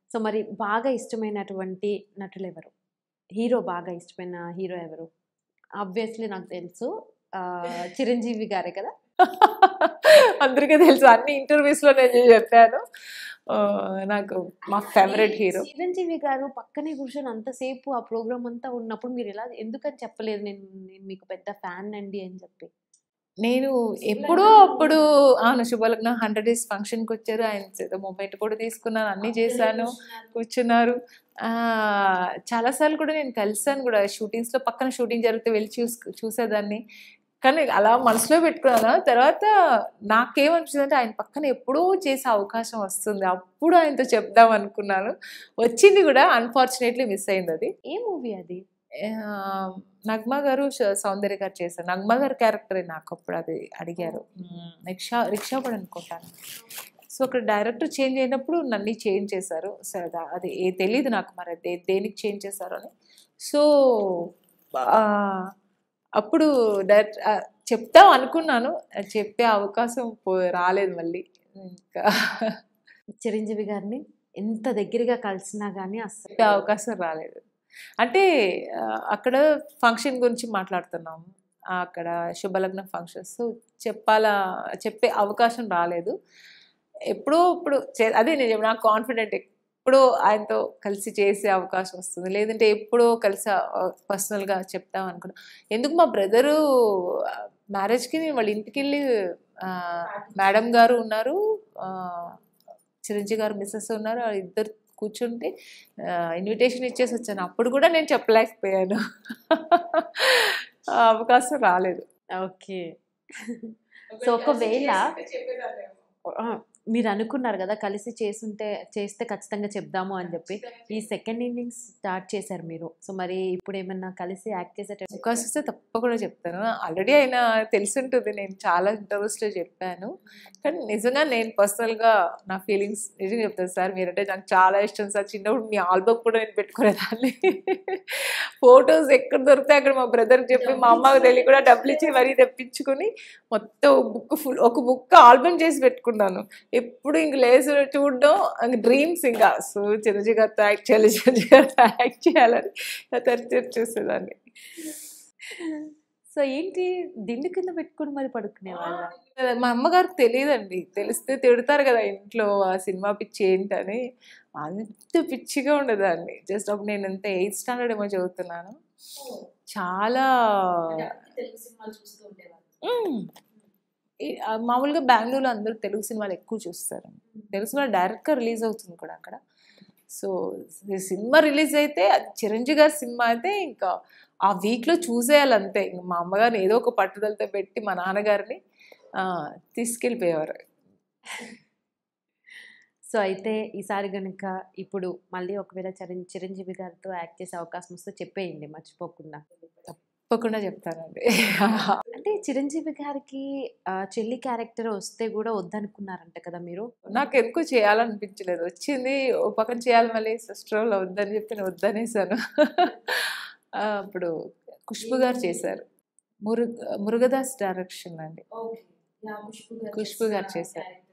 So మరి బాగా ఇష్టమైనటువంటి నటులు ఎవరు హీరో బాగా ఇష్టమైన హీరో ఎవరు ఆబ్వియస్లీ నాకు తెలుసు ఆ, చిరంజీవి గారే కదా అందరికీ తెలుసు అన్ని ఇంటర్వ్యూస్ లో నేను చెప్పాను ఆ, నాకు మా ఫేవరెట్ హీరో చిరంజీవి గారు పక్కనే కూర్చొని అంతసేపు ఆ ప్రోగ్రామ్ అంతా ఉన్నప్పుడు మీరు ఎలా ఎందుకని చెప్పలేదు నేను నేను మీకు పెద్ద ఫ్యాన్ అండి అని చెప్పి నేను ఎప్పుడో అప్పుడు అవును శుభలగ్న హండ్రెడ్ డేస్ ఫంక్షన్కి వచ్చారు ఆయన మూమెంట్ కూడా తీసుకున్నాను అన్నీ చేశాను కూర్చున్నారు ఆ, చాలాసార్లు కూడా నేను కలిసాను కూడా షూటింగ్స్లో పక్కన షూటింగ్ జరిగితే వెళ్ళి చూసు చూసేదాన్ని కానీ అలా మనసులో పెట్టుకున్నాను తర్వాత నాకేమనిపించింది అంటే ఆయన పక్కన ఎప్పుడో చేసే అవకాశం వస్తుంది అప్పుడు ఆయనతో చెప్దాం అనుకున్నాను వచ్చింది కూడా అన్ఫార్చునేట్లీ మిస్ అయింది అది ఏ మూవీ అది ఆ, నగ్మా గారు శ- సౌందర్య గారు చేశారు నగ్మా గారు క్యారెక్టరే నాకు అప్పుడు అది అడిగారు మ్, రిక్షా రిక్షా కూడా అనుకుంటాను సో అక్కడ డైరెక్టర్ చేంజ్ అయినప్పుడు నన్ను చేంజ్ చేశారు సరే దా- అది ఏ తెలియదు నాకు మరి దే దేనికి చేంజ్ చేశారు అని సో ఆ, అప్పుడు డైరెక్ట్ ఆ, చెప్తాం అనుకున్నాను అది చెప్పే అవకాశం పో- రాలేదు మళ్ళీ ఇంకా చిరంజీవి గారిని ఎంత దగ్గరగా కలిసినా కానీ అస్సలు చెప్పే అవకాశం రాలేదు అంటే ఆ, అక్కడ ఫంక్షన్ గురించి మాట్లాడుతున్నాం ఆ, అక్కడ శుభలగ్న ఫంక్షన్స్ చెప్పాలా చెప్పే అవకాశం రాలేదు ఎప్పుడో ఇప్పుడు చే- అదే నేను నాకు కాన్ఫిడెంట్ ఎప్పుడో ఆయనతో కలిసి చేసే అవకాశం వస్తుంది లేదంటే ఎప్పుడో కలిసి పర్సనల్గా చెప్తాం అనుకున్నా ఎందుకు మా బ్రదరు మ్యారేజ్కి నేను వాళ్ళ ఇంటికి వెళ్ళి మేడం గారు ఉన్నారు ఆ, చిరంజీవి గారు మిస్సెస్ ఉన్నారు ఆ ఇద్దరు కూర్చుంటే ఇన్విటేషన్ ఇచ్చేసి వచ్చాను అప్పుడు కూడా నేను చెప్పలేకపోయాను ఆ అవకాశం రాలేదు ఓకే సో ఒకవేళ ఆ, మీరు అనుకున్నారు కదా కలిసి చేసుంటే చేస్తే ఖచ్చితంగా చెప్దాము అని చెప్పి ఈ సెకండ్ ఇన్నింగ్స్ స్టార్ట్ చేశారు మీరు సో మరి ఇప్పుడు ఏమన్నా కలిసి యాక్ట్ చేసేట అవకాశం వస్తే తప్పకుండా చెప్తాను ఆల్రెడీ ఆయన తెలిసింటుంది నేను చాలా ఇంటర్వ్యూస్లో చెప్పాను కానీ నిజంగా నేను పర్సనల్గా నా ఫీలింగ్స్ నిజంగా చెప్తాను సార్ మీరంటే నాకు చాలా ఇష్టం సార్ చిన్నప్పుడు మీ ఆల్బమ్ కూడా నేను పెట్టుకునేదాన్ని ఫొటోస్ ఎక్కడ దొరికితే అక్కడ మా బ్రదర్కి చెప్పి మా అమ్మకి తెలియ కూడా డబ్బులు ఇచ్చి మరీ తెప్పించుకొని మొత్తం బుక్ ఫుల్ ఒక బుక్ ఆల్బమ్ చేసి పెట్టుకున్నాను ఎప్పుడు ఇంక లేసు చూడడం ఇంక డ్రీమ్స్ ఇంకా సో చిరంజీవి గారితో యాక్ట్ చేయాలి చిరంజీవి గారితో యాక్ట్ చేయాలని తరచు చూసేదాన్ని సో ఏంటి దిండు కింద పెట్టుకుని మరి పడుకునే వాళ్ళ మా అమ్మగారికి తెలియదండి తెలిస్తే తిడతారు కదా ఇంట్లో ఆ సినిమా పిచ్చి ఏంటని అంత పిచ్చిగా ఉండదండి జస్ట్ అప్పుడు నేను ఎంత ఎయిత్ స్టాండర్డ్ ఏమో చదువుతున్నాను చాలా మ్మ్. ఈ- ఆ మామూలుగా బెంగళూరులో అందరూ తెలుగు సినిమాలు ఎక్కువ చూస్తారు తెలుగు సినిమా డైరెక్ట్గా రిలీజ్ అవుతుంది కూడా అక్కడ సో ఈ సినిమా రిలీజ్ అయితే అది చిరంజీవి గారి సినిమా అయితే ఇంకా ఆ వీక్లో చూసేయాలి అంతే ఇంక మా అమ్మగారిని ఏదో ఒక పట్టుదలతో పెట్టి మా నాన్నగారిని ఆ, తీసుకెళ్ళిపోయేవారు సో అయితే ఈసారి కనుక ఇప్పుడు మళ్ళీ ఒకవేళ చిరం చిరంజీవి గారితో యాక్ట్ చేసే అవకాశం వస్తే చెప్పేయండి మర్చిపోకుండా తప్పకుండా చెప్తానండి అంటే చిరంజీవి గారికి ఆ, చెల్లి క్యారెక్టర్ వస్తే కూడా వద్దనుకున్నారంట కదా మీరు నాకు ఎందుకో చేయాలనిపించలేదు వచ్చింది ఓ పక్కన చేయాలి మళ్ళీ సిస్టర్ వద్దని చెప్తే నేను వద్దనేసాను ఆ, అప్పుడు ఖుష్బు గారు చేశారు మురుగ మురుగదాస్ డైరెక్షన్ అండి ఖుష్బు గారు చేశారు